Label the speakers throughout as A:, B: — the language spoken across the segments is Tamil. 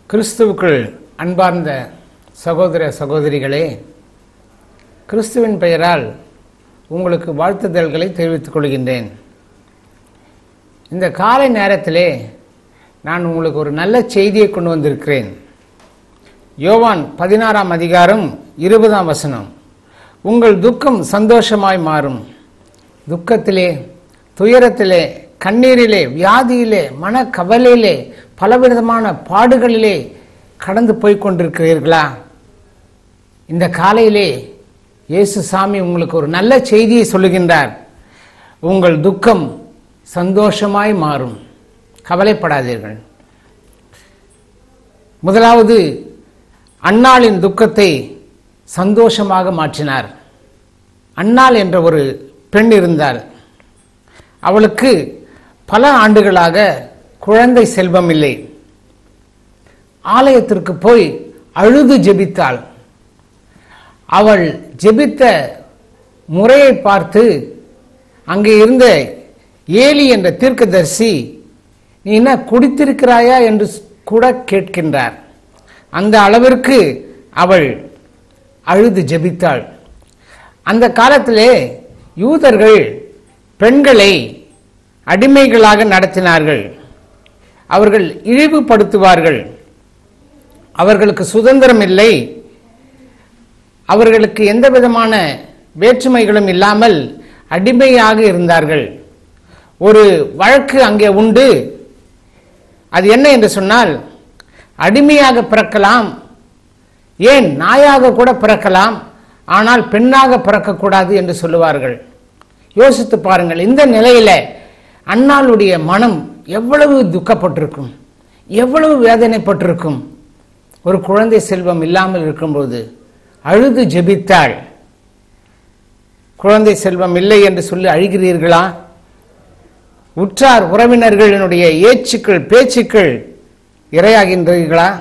A: கிறிஸ்துவுக்குள் அன்பார்ந்த சகோதர சகோதரிகளே கிறிஸ்துவின் பெயரால் உங்களுக்கு வாழ்த்துதல்களை தெரிவித்துக் கொள்கின்றேன் இந்த காலை நேரத்திலே நான் உங்களுக்கு ஒரு நல்ல செய்தியை கொண்டு வந்திருக்கிறேன் யோவான் பதினாறாம் அதிகாரம் இருபதாம் வசனம் உங்கள் துக்கம் சந்தோஷமாய் மாறும் துக்கத்திலே துயரத்திலே கண்ணீரிலே வியாதியிலே மனக்கவலையிலே பலவிதமான பாடுகளிலே கடந்து போய் கொண்டிருக்கிறீர்களா இந்த காலையிலே இயேசு சாமி உங்களுக்கு ஒரு நல்ல செய்தியை சொல்லுகின்றார் உங்கள் துக்கம் சந்தோஷமாய் மாறும் கவலைப்படாதீர்கள் முதலாவது அன்னாளின் துக்கத்தை சந்தோஷமாக மாற்றினார் அன்னாள் என்ற ஒரு பெண் இருந்தார் அவளுக்கு பல ஆண்டுகளாக குழந்தை செல்வம் இல்லை ஆலயத்திற்கு போய் அழுது ஜெபித்தாள் அவள் ஜெபித்த முறையை பார்த்து அங்கே இருந்த ஏலி என்ற தீர்க்கதரிசி நீ என்ன குடித்திருக்கிறாயா என்று கூட கேட்கின்றார் அந்த அளவிற்கு அவள் அழுது ஜெபித்தாள் அந்த காலத்திலே யூதர்கள் பெண்களை அடிமைகளாக நடத்தினார்கள் அவர்கள் இழிவுபடுத்துவார்கள் அவர்களுக்கு சுதந்திரம் இல்லை அவர்களுக்கு எந்த விதமான வேற்றுமைகளும் இல்லாமல் அடிமையாக இருந்தார்கள் ஒரு வழக்கு அங்கே உண்டு அது என்ன என்று சொன்னால் அடிமையாக பிறக்கலாம் ஏன் நாயாக கூட பிறக்கலாம் ஆனால் பெண்ணாக பிறக்கக்கூடாது என்று சொல்லுவார்கள் யோசித்து பாருங்கள் இந்த நிலையில அண்ணாளுடைய மனம் எவ்வளவு துக்கப்பட்டிருக்கும் எவ்வளவு வேதனைப்பட்டிருக்கும் ஒரு குழந்தை செல்வம் இல்லாமல் இருக்கும்போது அழுது ஜெபித்தாள் குழந்தை செல்வம் இல்லை என்று சொல்லி அழுகிறீர்களா உற்றார் உறவினர்களினுடைய ஏச்சுக்கள் பேச்சுக்கள் இரையாகின்றீர்களா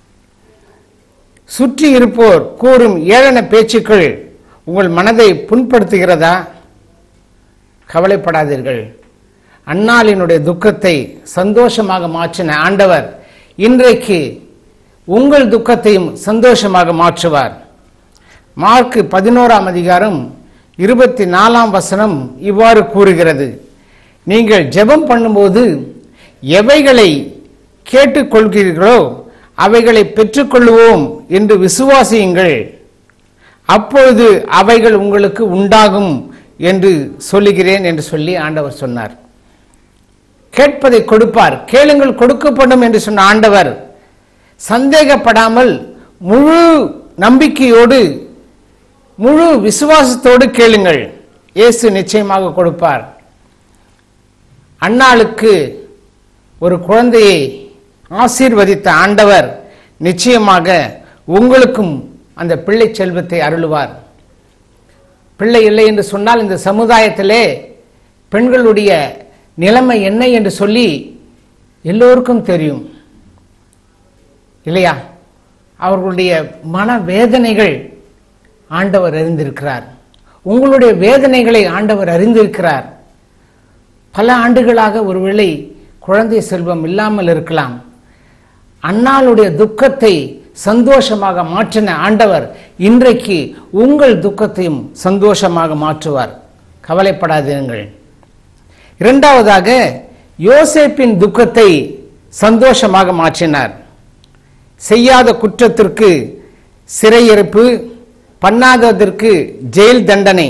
A: சுற்றி இருப்போர் கூறும் ஏளன பேச்சுக்கள் உங்கள் மனதை புண்படுத்துகிறதா கவலைப்படாதீர்கள் அன்னாளினுடைய துக்கத்தை சந்தோஷமாக மாற்றின ஆண்டவர் இன்றைக்கு உங்கள் துக்கத்தையும் சந்தோஷமாக மாற்றுவார் மார்க்கு பதினோராம் அதிகாரம் இருபத்தி நாலாம் வசனம் இவ்வாறு கூறுகிறது நீங்கள் ஜெபம் பண்ணும்போது எவைகளை கேட்டுக்கொள்கிறீர்களோ அவைகளை பெற்றுக்கொள்வோம் என்று விசுவாசியுங்கள் அப்பொழுது அவைகள் உங்களுக்கு உண்டாகும் என்று சொல்லுகிறேன் என்று சொல்லி ஆண்டவர் சொன்னார் கேட்பதை கொடுப்பார் கேளுங்கள் கொடுக்கப்படும் என்று சொன்ன ஆண்டவர் சந்தேகப்படாமல் முழு நம்பிக்கையோடு முழு விசுவாசத்தோடு கேளுங்கள் இயேசு நிச்சயமாக கொடுப்பார் அன்னாளுக்கு ஒரு குழந்தையை ஆசீர்வதித்த ஆண்டவர் நிச்சயமாக உங்களுக்கும் அந்த பிள்ளை செல்வத்தை அருளுவார் பிள்ளை இல்லை என்று சொன்னால் இந்த சமுதாயத்திலே பெண்களுடைய நிலைமை என்ன என்று சொல்லி எல்லோருக்கும் தெரியும் இல்லையா அவர்களுடைய மன வேதனைகள் ஆண்டவர் அறிந்திருக்கிறார் உங்களுடைய வேதனைகளை ஆண்டவர் அறிந்திருக்கிறார் பல ஆண்டுகளாக ஒருவேளை குழந்தை செல்வம் இல்லாமல் இருக்கலாம் அன்னாளுடைய துக்கத்தை சந்தோஷமாக மாற்றின ஆண்டவர் இன்றைக்கு உங்கள் துக்கத்தையும் சந்தோஷமாக மாற்றுவார் கவலைப்படாதீர்கள் இரண்டாவதாக யோசேப்பின் துக்கத்தை சந்தோஷமாக மாற்றினார் செய்யாத குற்றத்திற்கு சிறையிருப்பு பண்ணாததற்கு ஜெயில் தண்டனை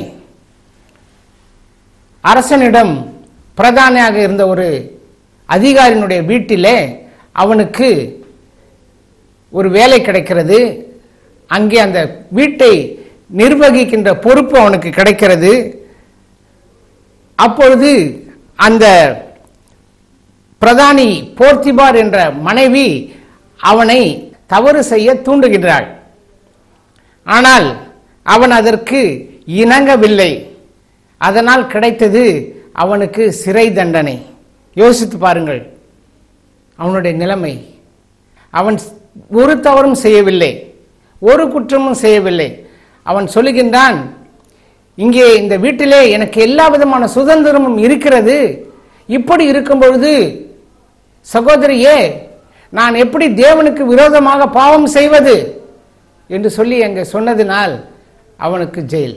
A: அரசனிடம் பிரதானியாக இருந்த ஒரு அதிகாரியினுடைய வீட்டிலே அவனுக்கு ஒரு வேலை கிடைக்கிறது அங்கே அந்த வீட்டை நிர்வகிக்கின்ற பொறுப்பு அவனுக்கு கிடைக்கிறது அப்பொழுது அந்த பிரதானி போர்த்திபார் என்ற மனைவி அவனை தவறு செய்ய தூண்டுகின்றாள் ஆனால் அவன் அதற்கு இணங்கவில்லை அதனால் கிடைத்தது அவனுக்கு சிறை தண்டனை யோசித்து பாருங்கள் அவனுடைய நிலைமை அவன் ஒரு தவறும் செய்யவில்லை ஒரு குற்றமும் செய்யவில்லை அவன் சொல்லுகின்றான் இங்கே இந்த வீட்டிலே எனக்கு எல்லா விதமான சுதந்திரமும் இருக்கிறது இப்படி இருக்கும் பொழுது சகோதரியே நான் எப்படி தேவனுக்கு விரோதமாக பாவம் செய்வது என்று சொல்லி அங்கே சொன்னதினால் அவனுக்கு ஜெயில்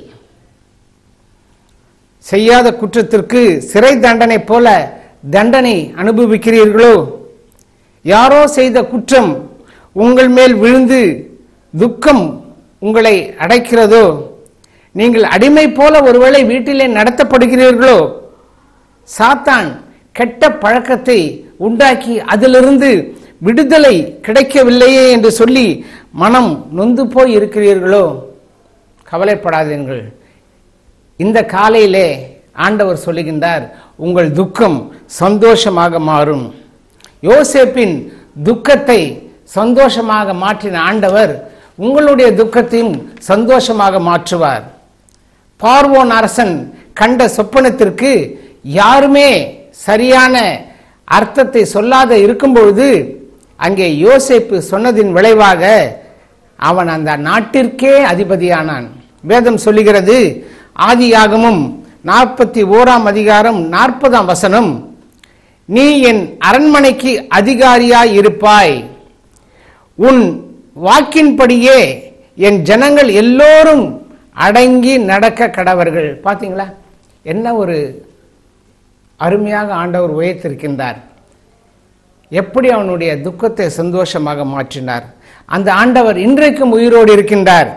A: செய்யாத குற்றத்திற்கு சிறை தண்டனை போல தண்டனை அனுபவிக்கிறீர்களோ யாரோ செய்த குற்றம் உங்கள் மேல் விழுந்து துக்கம் உங்களை அடைக்கிறதோ நீங்கள் அடிமை போல ஒருவேளை வீட்டிலே நடத்தப்படுகிறீர்களோ சாத்தான் கெட்ட பழக்கத்தை உண்டாக்கி அதிலிருந்து விடுதலை கிடைக்கவில்லையே என்று சொல்லி மனம் நொந்து போய் இருக்கிறீர்களோ கவலைப்படாதீர்கள் இந்த காலையிலே ஆண்டவர் சொல்லுகின்றார் உங்கள் துக்கம் சந்தோஷமாக மாறும் யோசேப்பின் துக்கத்தை சந்தோஷமாக மாற்றின ஆண்டவர் உங்களுடைய துக்கத்தையும் சந்தோஷமாக மாற்றுவார் பார்வோன் அரசன் கண்ட சொப்பனத்திற்கு யாருமே சரியான அர்த்தத்தை சொல்லாத இருக்கும் பொழுது அங்கே யோசேப்பு சொன்னதின் விளைவாக அவன் அந்த நாட்டிற்கே அதிபதியானான் வேதம் சொல்லுகிறது ஆதியாகமும் நாற்பத்தி ஓராம் அதிகாரம் நாற்பதாம் வசனம் நீ என் அரண்மனைக்கு அதிகாரியாய் இருப்பாய் உன் வாக்கின்படியே என் ஜனங்கள் எல்லோரும் அடங்கி நடக்க கடவர்கள் பாத்தீங்களா என்ன ஒரு அருமையாக ஆண்டவர் உயர்த்திருக்கின்றார் எப்படி அவனுடைய துக்கத்தை சந்தோஷமாக மாற்றினார் அந்த ஆண்டவர் இன்றைக்கும் உயிரோடு இருக்கின்றார்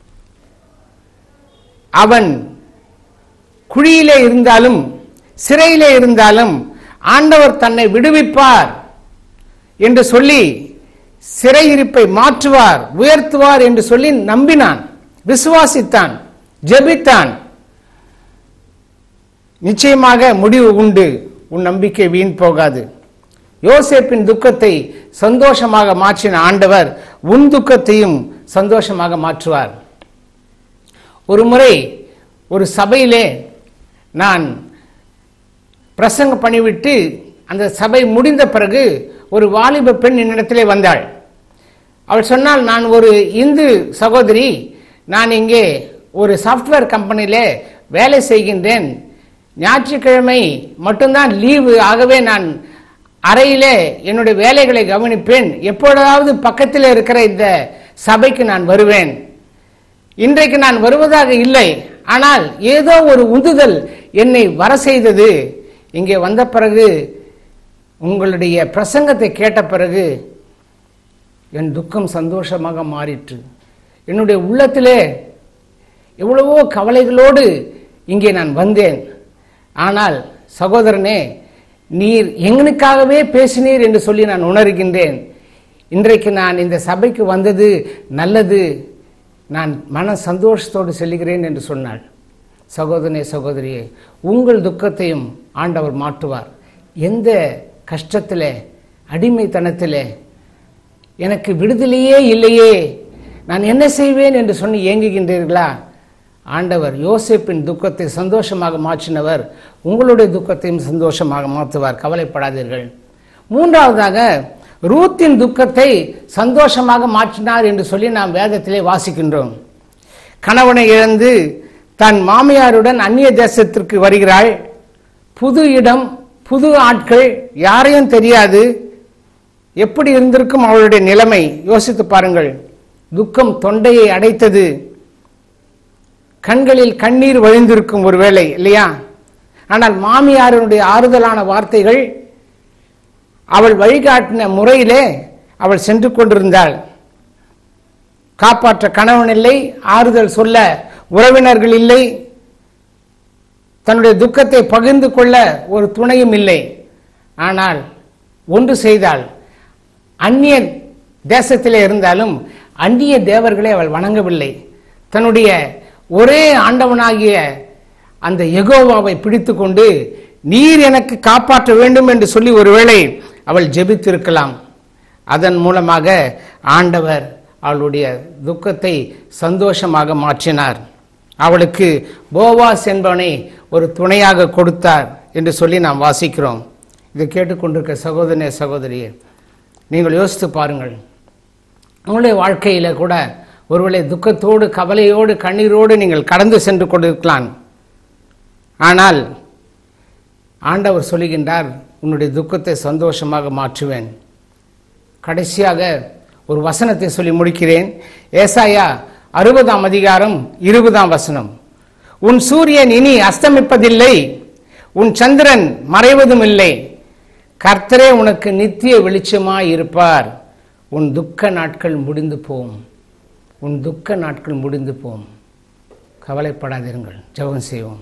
A: அவன் குழியிலே இருந்தாலும் சிறையிலே இருந்தாலும் ஆண்டவர் தன்னை விடுவிப்பார் என்று சொல்லி சிறையிருப்பை மாற்றுவார் உயர்த்துவார் என்று சொல்லி நம்பினான் விசுவாசித்தான் ஜெபித்தான் நிச்சயமாக முடிவு உண்டு உன் நம்பிக்கை வீண் போகாது யோசேப்பின் துக்கத்தை சந்தோஷமாக மாற்றின ஆண்டவர் உன் துக்கத்தையும் சந்தோஷமாக மாற்றுவார் ஒரு முறை ஒரு சபையிலே நான் பிரசங்க பண்ணிவிட்டு அந்த சபை முடிந்த பிறகு ஒரு வாலிப பெண் என்னிடத்திலே வந்தாள் அவள் சொன்னால் நான் ஒரு இந்து சகோதரி நான் இங்கே ஒரு சாஃப்ட்வேர் கம்பெனியிலே வேலை செய்கின்றேன் ஞாயிற்றுக்கிழமை மட்டும்தான் லீவு ஆகவே நான் அறையிலே என்னுடைய வேலைகளை கவனிப்பேன் எப்பொழுதாவது பக்கத்தில் இருக்கிற இந்த சபைக்கு நான் வருவேன் இன்றைக்கு நான் வருவதாக இல்லை ஆனால் ஏதோ ஒரு உந்துதல் என்னை வர செய்தது இங்கே வந்த பிறகு உங்களுடைய பிரசங்கத்தை கேட்ட பிறகு என் துக்கம் சந்தோஷமாக மாறிற்று என்னுடைய உள்ளத்திலே எவ்வளவோ கவலைகளோடு இங்கே நான் வந்தேன் ஆனால் சகோதரனே நீர் எங்கனுக்காகவே பேசினீர் என்று சொல்லி நான் உணர்கின்றேன் இன்றைக்கு நான் இந்த சபைக்கு வந்தது நல்லது நான் மன சந்தோஷத்தோடு செல்கிறேன் என்று சொன்னாள் சகோதரனே சகோதரியே உங்கள் துக்கத்தையும் ஆண்டவர் மாற்றுவார் எந்த கஷ்டத்திலே அடிமைத்தனத்திலே எனக்கு விடுதலையே இல்லையே நான் என்ன செய்வேன் என்று சொல்லி ஏங்குகின்றீர்களா ஆண்டவர் யோசேப்பின் துக்கத்தை சந்தோஷமாக மாற்றினவர் உங்களுடைய துக்கத்தையும் சந்தோஷமாக மாற்றுவார் கவலைப்படாதீர்கள் மூன்றாவதாக ரூத்தின் துக்கத்தை சந்தோஷமாக மாற்றினார் என்று சொல்லி நாம் வேதத்திலே வாசிக்கின்றோம் கணவனை இழந்து தன் மாமியாருடன் அந்நிய தேசத்திற்கு வருகிறாள் புது இடம் புது ஆட்கள் யாரையும் தெரியாது எப்படி இருந்திருக்கும் அவளுடைய நிலைமை யோசித்து பாருங்கள் துக்கம் தொண்டையை அடைத்தது கண்களில் கண்ணீர் வழிந்திருக்கும் ஒருவேளை இல்லையா ஆனால் மாமியாருடைய ஆறுதலான வார்த்தைகள் அவள் வழிகாட்டின முறையிலே அவள் சென்று கொண்டிருந்தாள் காப்பாற்ற கணவன் இல்லை ஆறுதல் சொல்ல உறவினர்கள் இல்லை தன்னுடைய துக்கத்தை பகிர்ந்து கொள்ள ஒரு துணையும் இல்லை ஆனால் ஒன்று செய்தாள் அந்நிய தேசத்திலே இருந்தாலும் அந்நிய தேவர்களை அவள் வணங்கவில்லை தன்னுடைய ஒரே ஆண்டவனாகிய அந்த எகோவாவை பிடித்து கொண்டு நீர் எனக்கு காப்பாற்ற வேண்டும் என்று சொல்லி ஒருவேளை அவள் ஜெபித்திருக்கலாம் அதன் மூலமாக ஆண்டவர் அவளுடைய துக்கத்தை சந்தோஷமாக மாற்றினார் அவளுக்கு போவாஸ் என்பவனை ஒரு துணையாக கொடுத்தார் என்று சொல்லி நாம் வாசிக்கிறோம் இதை கேட்டுக்கொண்டிருக்க சகோதரனே சகோதரியே நீங்கள் யோசித்து பாருங்கள் உங்களுடைய வாழ்க்கையில் கூட ஒருவேளை துக்கத்தோடு கவலையோடு கண்ணீரோடு நீங்கள் கடந்து சென்று கொண்டிருக்கலாம் ஆனால் ஆண்டவர் சொல்லுகின்றார் உன்னுடைய துக்கத்தை சந்தோஷமாக மாற்றுவேன் கடைசியாக ஒரு வசனத்தை சொல்லி முடிக்கிறேன் ஏசாயா அறுபதாம் அதிகாரம் இருபதாம் வசனம் உன் சூரியன் இனி அஸ்தமிப்பதில்லை உன் சந்திரன் மறைவதும் இல்லை கர்த்தரே உனக்கு நித்திய வெளிச்சமாய் இருப்பார் உன் துக்க நாட்கள் முடிந்து போம் உன் துக்க நாட்கள் முடிந்து போம் கவலைப்படாதிருங்கள் ஜெபம் செய்வோம்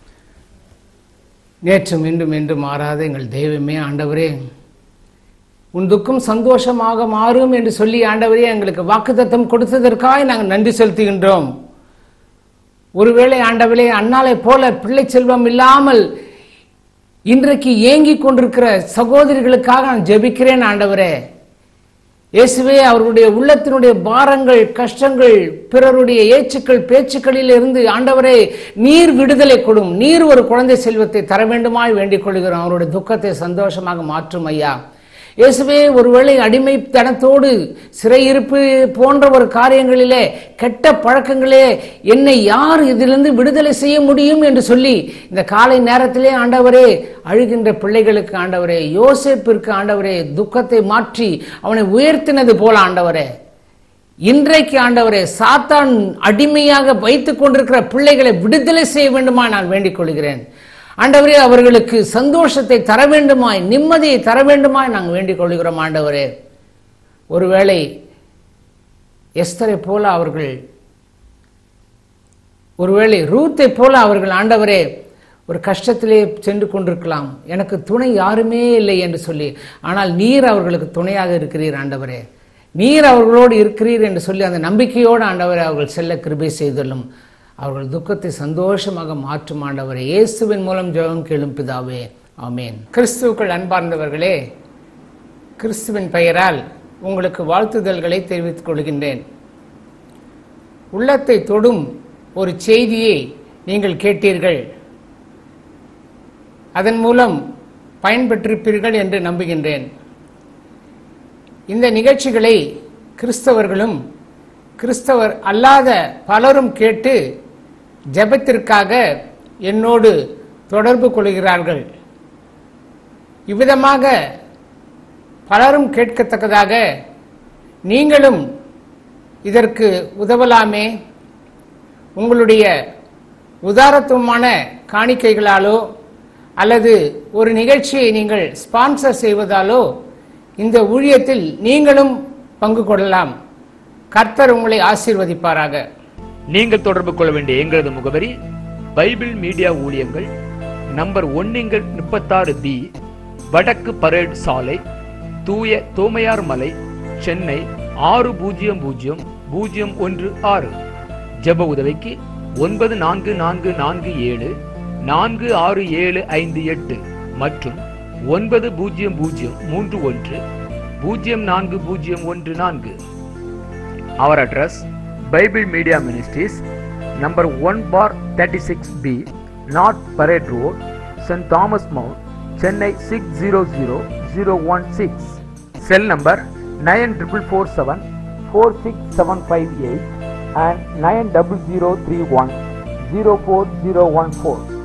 A: நேற்றும் இன்றும் என்றும் மாறாத எங்கள் தெய்வமே ஆண்டவரே உன் துக்கம் சந்தோஷமாக மாறும் என்று சொல்லி ஆண்டவரே எங்களுக்கு வாக்குத்தத்தம் கொடுத்ததற்காக நாங்கள் நன்றி செலுத்துகின்றோம் ஒருவேளை ஆண்டவரே அன்னாலை போல பிள்ளை செல்வம் இல்லாமல் இன்றைக்கு ஏங்கிக் கொண்டிருக்கிற சகோதரிகளுக்காக நான் ஜெபிக்கிறேன் ஆண்டவரே இயேசுவே அவர்களுடைய உள்ளத்தினுடைய பாரங்கள் கஷ்டங்கள் பிறருடைய ஏச்சுக்கள் பேச்சுக்களில் இருந்து ஆண்டவரே நீர் விடுதலை கொடும் நீர் ஒரு குழந்தை செல்வத்தை தர வேண்டுமாய் வேண்டிக் கொள்கிறோம் அவருடைய துக்கத்தை சந்தோஷமாக மாற்றும் ஐயா இயேசுவே ஒருவேளை அடிமைத்தனத்தோடு சிறையிருப்பு போன்ற ஒரு காரியங்களிலே கெட்ட பழக்கங்களே என்னை யார் இதிலிருந்து விடுதலை செய்ய முடியும் என்று சொல்லி இந்த காலை நேரத்திலே ஆண்டவரே அழுகின்ற பிள்ளைகளுக்கு ஆண்டவரே யோசேப்பிற்கு ஆண்டவரே துக்கத்தை மாற்றி அவனை உயர்த்தினது போல ஆண்டவரே இன்றைக்கு ஆண்டவரே சாத்தான் அடிமையாக வைத்துக் கொண்டிருக்கிற பிள்ளைகளை விடுதலை செய்ய வேண்டுமா நான் வேண்டிக் கொள்கிறேன் ஆண்டவரே அவர்களுக்கு சந்தோஷத்தை தர வேண்டுமாய் நிம்மதியை தர வேண்டுமாய் நாங்கள் வேண்டிக் கொள்கிறோம் ஆண்டவரே ஒருவேளை எஸ்தரை போல அவர்கள் ஒருவேளை ரூத்தை போல அவர்கள் ஆண்டவரே ஒரு கஷ்டத்திலே சென்று கொண்டிருக்கலாம் எனக்கு துணை யாருமே இல்லை என்று சொல்லி ஆனால் நீர் அவர்களுக்கு துணையாக இருக்கிறீர் ஆண்டவரே நீர் அவர்களோடு இருக்கிறீர் என்று சொல்லி அந்த நம்பிக்கையோடு ஆண்டவரே அவர்கள் செல்ல கிருபை செய்துள்ளும் அவர்கள் துக்கத்தை சந்தோஷமாக மாற்றும் ஆண்டவரே இயேசுவின் மூலம் ஜெபம் கேளும் பிதாவே ஆமேன் கிறிஸ்துவுக்குள் அன்பார்ந்தவர்களே கிறிஸ்துவின் பெயரால் உங்களுக்கு வாழ்த்துதல்களை தெரிவித்துக் கொள்கின்றேன் உள்ளத்தை தொடும் ஒரு செய்தியை நீங்கள் கேட்டீர்கள் அதன் மூலம் பயன்பெற்றிருப்பீர்கள் என்று நம்புகின்றேன் இந்த நிகழ்ச்சிகளை கிறிஸ்தவர்களும் கிறிஸ்தவர் அல்லாத பலரும் கேட்டு ஜெபத்திற்காக என்னோடு தொடர்பு கொள்கிறார்கள் இவ்விதமாக பலரும் கேட்கத்தக்கதாக நீங்களும் இதற்கு உதவலாமே உங்களுடைய உதாரத்துவமான காணிக்கைகளாலோ அல்லது ஒரு நிகழ்ச்சியை நீங்கள் ஸ்பான்சர் செய்வதாலோ இந்த ஊழியத்தில் நீங்களும் பங்கு கொள்ளலாம் கர்த்தர் உங்களை ஆசீர்வதிப்பாராக
B: நீங்கள் தொடர்பு கொள்ள வேண்டிய எங்களது முகவரி பைபிள் மீடியா ஊழியங்கள் நம்பர் ஒன்னிங்கள் முப்பத்தாறு பி வடக்கு பரேட் சாலை தூய தோமையார் மலை சென்னை ஆறு பூஜ்ஜியம் பூஜ்ஜியம் பூஜ்ஜியம் ஒன்று ஆறு ஜெப உதவிக்கு ஒன்பது நான்கு நான்கு நான்கு ஏழு நான்கு ஆறு ஏழு ஐந்து எட்டு மற்றும் ஒன்பது பூஜ்ஜியம் பூஜ்ஜியம் மூன்று ஒன்று பூஜ்ஜியம் நான்கு பூஜ்ஜியம் ஒன்று நான்கு Our address Bible Media Ministries, number 1 bar 36B, North Parade Road, St. Thomas Mount, Chennai 600016. Cell number 9447 46758 and 90031 04014.